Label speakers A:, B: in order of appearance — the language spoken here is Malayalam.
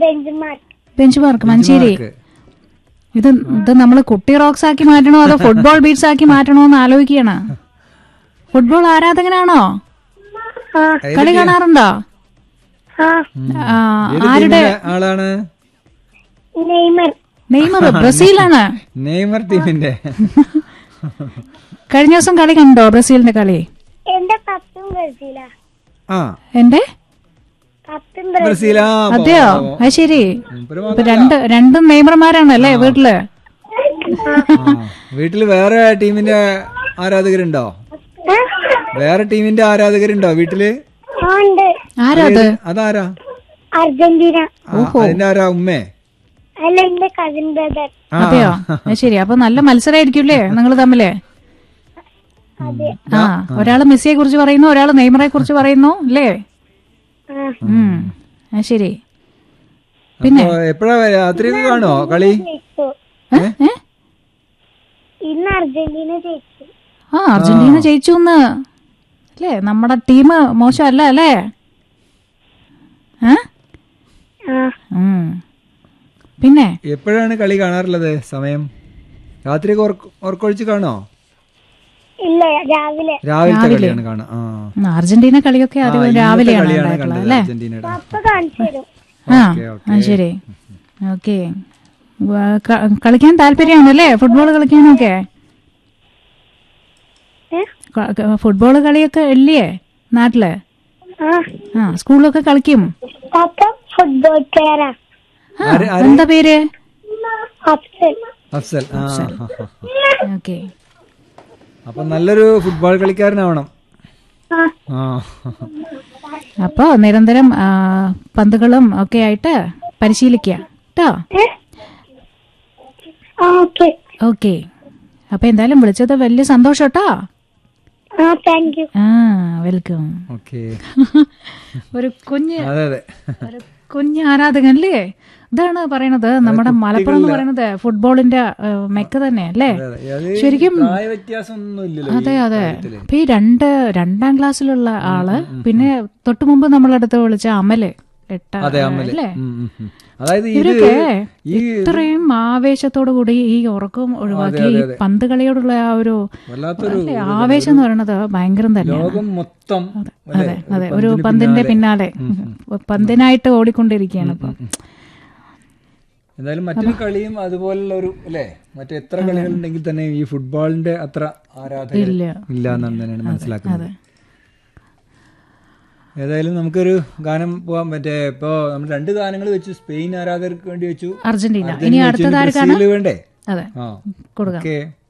A: Bench mark
B: bench mark Manjeri
C: mark.
B: ഇത് ഇത് നമ്മൾ കുട്ടി റോക്സ് ആക്കി മാറ്റണോ അതോ ഫുട്ബോൾ ബീറ്റ്സ് ആക്കി മാറ്റണോ എന്ന് ആലോചിക്കുകയാണ് ഫുട്ബോൾ ആരാധകനാണോ
A: ആ
B: കളി കാണാറുണ്ടോ
A: ആ
B: ആ,
C: ഏത്
B: ആരുടെ
C: ടീമിലെ ആളാണ്
A: നെയ്മർ
B: നെയ്മർ ബ്രസീലാണ്
C: നെയ്മർ ടീമിന്റെ
B: കഴിഞ്ഞ ദിവസം കളി കണ്ടോ ബ്രസീലിന്റെ കളി
A: എന്റെ പത്തും ബ്രസീലാ
C: ആ
B: എന്റെ
A: പത്തും ബ്രസീൽ
C: ബ്രസീലാ
B: അതെയോ അത് ശരി
C: മൂപ്പര്
B: ഇപ്പൊ രണ്ട് രണ്ടും നെയ്മർമാരാണ് അല്ലേ വീട്ടില്
C: ആ. വീട്ടില് വേറെ ടീമിന്റെ ആരാധകരുണ്ടോ
A: ആ?
C: വേറെ ടീമിന്റെ ആരാധകരുണ്ടോ വീട്ടില്
A: ആ ഉണ്ട്
B: ആരാ അത്
C: അതാരാ
A: അർജന്റീന
C: ആ, അതിന്റെ ആരാ ഉമ്മേ
A: അല്ല എന്റെ കസിൻ ബ്രദർ
C: ആ.
B: അതെയോ അത് ശരി അപ്പൊ നല്ല മത്സരമായിരിക്കുമല്ലേ നിങ്ങൾ തമ്മില്
A: അതെ
B: ആ ഒരാള് മെസ്സിയെ കുറിച്ച് പറയുന്നു ഒരാള് നെയ്മറെ കുറിച്ച് പറയുന്നു അല്ലേ
A: ആ
B: ഉം അത് ശരി
C: അപ്പൊ എപ്പോഴാ രാത്രിയൊക്കെ കാണോ കളി
A: ജയിച്ചു
B: ഏ? ഏ?
A: ഇന്ന് അർജന്റീന ജയിച്ചു
B: ആ അർജന്റീന ജയിച്ചു എന്ന് അല്ലേ നമ്മുടെ ടീം മോശമല്ല അല്ലേ ഏ?
A: ആ
B: ഉം. പിന്നെ
C: എപ്പോഴാണ് കളി കാണാറുള്ളത് സമയം രാത്രിയൊക്കെ ഉറക്ക- ഉറക്കൊഴിച്ച് കാണോ
A: ഇല്ല രാവിലെ
C: രാവിലത്തെ കളിയാണ് കാണുക ആ
B: ഉം, അർജന്റീന കളിയൊക്കെ
C: ആ,
B: ആദ്യം
C: ഇന്നത്തെ
B: രാവിലെയാണ്
C: കളിയാണ്
B: ഉണ്ടായിട്ടുള്ളത്
C: കണ്ടത്
B: അല്ലേ
C: അർജന്റീനയുടെ
A: അപ്പൊ കാണിച്ചു തരും
B: ആ
C: ഓക്കേ, ഓക്കേ.
B: ആ ശരി ഓക്കെ കളിക്കാൻ താല്പര്യമാണല്ലേ ഫുട്ബോൾ കളിക്കാനൊക്കെ
A: ഏ?
B: ഫുട്ബോൾ കളിയൊക്കെ ഇല്ലേ നാട്ടില്
A: ആ
B: ആ സ്കൂളിലൊക്കെ കളിക്കും
A: പപ്പ ഫുട്ബോൾ പ്ലെയറാ
B: ആ,
C: ആര്- ആര്?
B: എന്താ പേര്
A: അഫ്സൽ
C: അഫ്സൽ ആ ആ, ആ.
B: ഓക്കെ
C: അപ്പൊ നല്ലൊരു ഫുട്ബോൾ കളിക്കാരനാവണം
A: ആ
C: ആ
B: അപ്പോ നിരന്തരം ആ, പന്തുകളും ഒക്കെ ആയിട്ട് പരിശീലിക്കുക കേട്ടോ
A: ഏ? ആ ഓക്കെ
B: ഓക്കെ അപ്പൊ എന്തായാലും വിളിച്ചത് വലിയ സന്തോഷം കേട്ടോ
A: ആ താങ്ക് യു
B: ആ വെൽക്കം
C: ഓക്കെ
B: ഒരു കുഞ്ഞ്
C: അതെ അതെ
B: ഒരു കുഞ്ഞ് ആരാധകൻ അല്ലേ ഇതാണ് പറയണത് നമ്മുടെ മലപ്പുറം എന്ന് പറയുന്നത് ഫുട്ബോളിന്റെ ആ, മെക്ക തന്നെ അല്ലേ
C: അതെ, അത്
B: ശരിക്കും
C: പ്രായ വ്യത്യാസം ഒന്നും ഇല്ലല്ലോ
B: അതെ അതെ ഇപ്പൊ ഈ രണ്ട് രണ്ടാം ക്ലാസ്സിലുള്ള ആള് പിന്നെ തൊട്ടു മുമ്പ് നമ്മളടുത്ത് വിളിച്ച അമല് എട്ട
C: അതെ അമ്മല്
B: അല്ലേ
C: ഉം, ഉം, ഉം. അതായത് ഇത്
B: ഇവരൊക്കെ
C: ഈ
B: ഇത്രയും ആവേശത്തോടു കൂടി ഈ ഉറക്കം ഒഴിവാക്കി ഈ പന്ത് കളിയോടുള്ള ആ ഒരു
C: വല്ലാത്തൊരു
B: അല്ലേ, ആവേശം എന്ന് പറയുന്നത് ഭയങ്കരം തന്നെയാണ്
C: ലോകം മൊത്തം
B: അതെ അതെ ഒരു പന്തിന്റെ പിന്നാലെ പന്തിനായിട്ട് ഓടിക്കൊണ്ടിരിക്കുകയാണ് ഇപ്പൊ
C: എന്തായാലും മറ്റൊരു കളിയും അതുപോലുള്ള ഒരു അല്ലേ മറ്റു എത്ര കളികളുണ്ടെങ്കിൽ തന്നെ ഈ ഫുട്ബോളിന്റെ അത്ര ആരാധകർ
B: ഇല്ല.
C: ഇല്ല എന്നാണ് തന്നെയാണ് മനസ്സിലാക്കുന്നത് ഏതായാലും നമുക്കൊരു ഗാനം പോവാൻ മറ്റേ ഇപ്പോ നമ്മൾ രണ്ട് ഗാനങ്ങൾ വെച്ചു സ്പെയിൻ ആരാധകർക്ക് വേണ്ടി വെച്ചു
B: അർജന്റീന ഇനി
C: അർജന്റീന വെച്ചു,
B: അടുത്തത്
C: ഇനി
B: ആർക്കാണ്
C: ബ്രസീലിന് വേണ്ടേ
B: അതെ
C: ആ
B: കൊടുക്കാം
C: ഓക്കെ